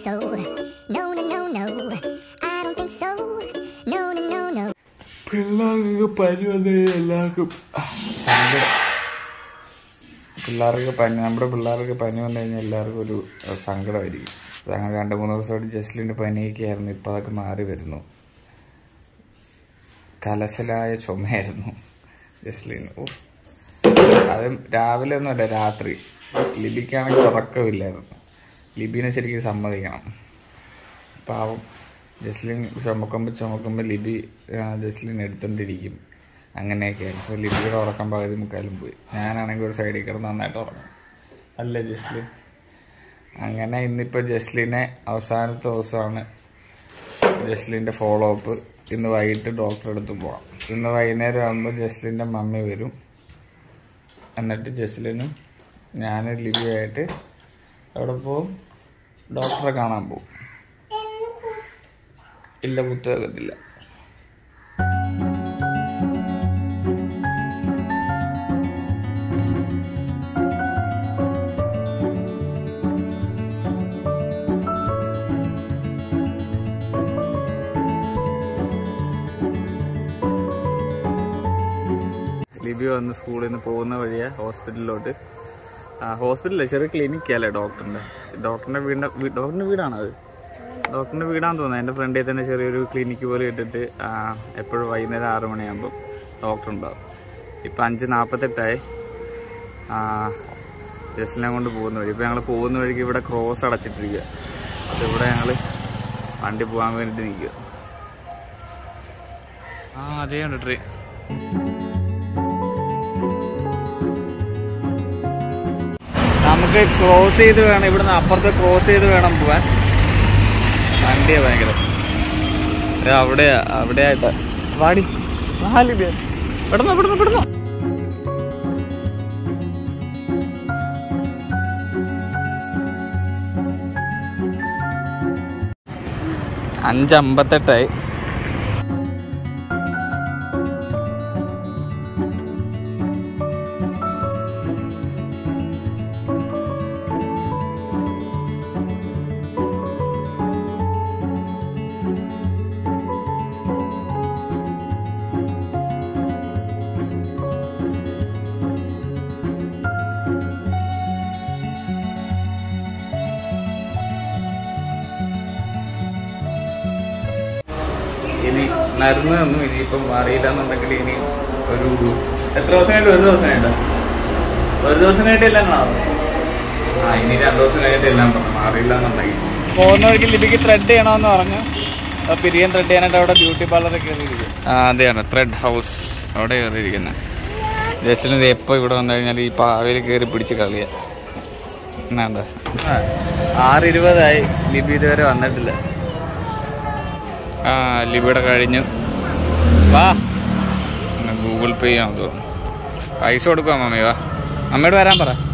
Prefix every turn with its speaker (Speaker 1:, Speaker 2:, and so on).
Speaker 1: so. No, no, no, no. I don't think so. No, no, no, no.
Speaker 2: പിള്ളേർക്ക് പനി വന്നു എല്ലാവർക്കും സങ്കടം പിള്ളേർക്ക് പനി നമ്മുടെ പിള്ളേർക്ക് പനി വന്നു കഴിഞ്ഞാൽ എല്ലാവർക്കും ഒരു അഹ്, സങ്കടമായിരിക്കും അങ്ങനെ രണ്ട് മൂന്ന് ദിവസമായിട്ട് ജസ്ലിൻ്റെ പനിയൊക്കെ ആയിരുന്നു ഇപ്പം അതൊക്കെ മാറി വരുന്നു കലശലായ ചുമയായിരുന്നു ജസ്ലിന് ഓ അത് രാവിലെ ഒന്നുമല്ല രാത്രി ലിബിക്കാണെങ്കിൽ ഉറക്കമില്ലായിരുന്നു ലിബിനെ ശരിക്കും സമ്മതിക്കണം പാവം ജസ്ലിൻ ചുമക്കുമ്പോൾ ചുമക്കുമ്പോൾ ലിബി ആ, ജസ്ലിൻ എടുത്തോണ്ടിരിക്കും അങ്ങനെയൊക്കെയായിരുന്നു സോ ലിബിയുടെ ഉറക്കം പകുതി മുക്കാലും പോയി ഞാനാണെങ്കിൽ ഒരു സൈഡിൽ കിടന്ന് നന്നായിട്ട് ഉറങ്ങും അല്ലേ ജസ്ലിൻ അങ്ങനെ ഇന്നിപ്പോൾ ജസ്ലിനെ അവസാനത്തെ ദിവസമാണ് ജസ്ലിൻ്റെ ഫോളോ അപ്പ് ഇന്ന് വൈകിട്ട് ഡോക്ടറെ അടുത്ത് പോകാം ഇന്ന് വൈകുന്നേരം ആകുമ്പോൾ ജസ്ലിൻ്റെ മമ്മി വരും എന്നിട്ട് ജസ്ലിനും ഞാൻ ലിബിയായിട്ട് അവിടെ പോവും ഡോക്ടറെ കാണാൻ പോകും ഇല്ല പുസ്തകത്തില്ല ലിബി വന്ന് സ്കൂളിൽ നിന്ന് പോകുന്ന വഴിയാ ഹോസ്പിറ്റലിലോട്ട് ആ ഹോസ്പിറ്റലില്ല ചെറിയ ക്ലിനിക്കല്ലേ ഡോക്ടറിന്റെ ഡോക്ടറിന്റെ വീടിന്റെ വീ- ഡോക്ടറിന്റെ വീടാണത് ഡോക്ടറിന്റെ വീടാന്ന് തോന്നുന്നത് എൻ്റെ ഫ്രണ്ടിൽ തന്നെ ചെറിയൊരു ക്ലിനിക്ക് പോലെ ഇട്ടിട്ട് എപ്പോഴും വൈകുന്നേരം ആറ് മണിയാകുമ്പോൾ ഡോക്ടർ ഉണ്ടാവും ഇപ്പം അഞ്ച് നാൽപ്പത്തെട്ടായി ജസ്റ്റിനെ കൊണ്ട് പോകുന്ന വഴി ഇപ്പം ഞങ്ങൾ പോകുന്ന വഴിക്ക് ഇവിടെ ക്രോസ് അടച്ചിട്ടിരിക്കുക അപ്പോൾ ഇവിടെ ഞങ്ങൾ വണ്ടി പോകാൻ വേണ്ടിയിട്ട് നിൽക്കുക ആ അതേ ഉണ്ട് ട്രെയിൻ നമുക്ക് ക്രോസ് ചെയ്ത് വേണം ഇവിടുന്ന് അപ്പുറത്ത് ക്രോസ് ചെയ്ത് വേണം പോവാൻ വണ്ടിയാ ഭയങ്കര ദേ അവിടെയാ അവിടെയായിട്ടാ വാടി വാലിബിയ വിടന്നോ വിടന്നോ വിടന്നോ അഞ്ചമ്പത്തെട്ടായി ഇനി മരുന്ന് ഒന്നും ഇനിയിപ്പം അറിയില്ല എന്നുണ്ടെങ്കിൽ ഇനി ഒരു എത്ര ദിവസം കഴിഞ്ഞിട്ട് ഒരു ദിവസം കഴിഞ്ഞിട്ട് ഒരു ദിവസം കഴിഞ്ഞിട്ട് എല്ലാം കാണാം ആ ഇനി രണ്ടു ദിവസം കഴിഞ്ഞിട്ട് എല്ലാം പറഞ്ഞു മാറിയില്ല എന്നുണ്ടെങ്കിൽ പോകുന്ന വഴിക്ക് ലിപിക്ക് ത്രെഡ് ചെയ്യണമെന്ന് പറഞ്ഞു അപ്പൊ പിരിയൻ ത്രെഡ് ചെയ്യാനായിട്ട് അവിടെ ബ്യൂട്ടി പാർലറിൽ കയറിയിരിക്കും ആ അതെയാണ് ത്രെഡ് ഹൗസ് അവിടെ കയറിയിരിക്കുന്നത് ജസ്റ്റിന് എപ്പോൾ ഇവിടെ വന്നു കഴിഞ്ഞാൽ ഈ പാവയിൽ കയറി പിടിച്ച് കളിയാ എന്നാണ്ട ആറ് ഇരുപതായി ലിപി ഇതുവരെ വന്നിട്ടില്ല ആ ലിബിയുടെ കഴിഞ്ഞു വാ പിന്നെ ഗൂഗിൾ പേ ചെയ്യാൻ തോന്നുന്നു പൈസ കൊടുക്കാം മമ്മി വാ അമ്മയോട് വരാൻ പറ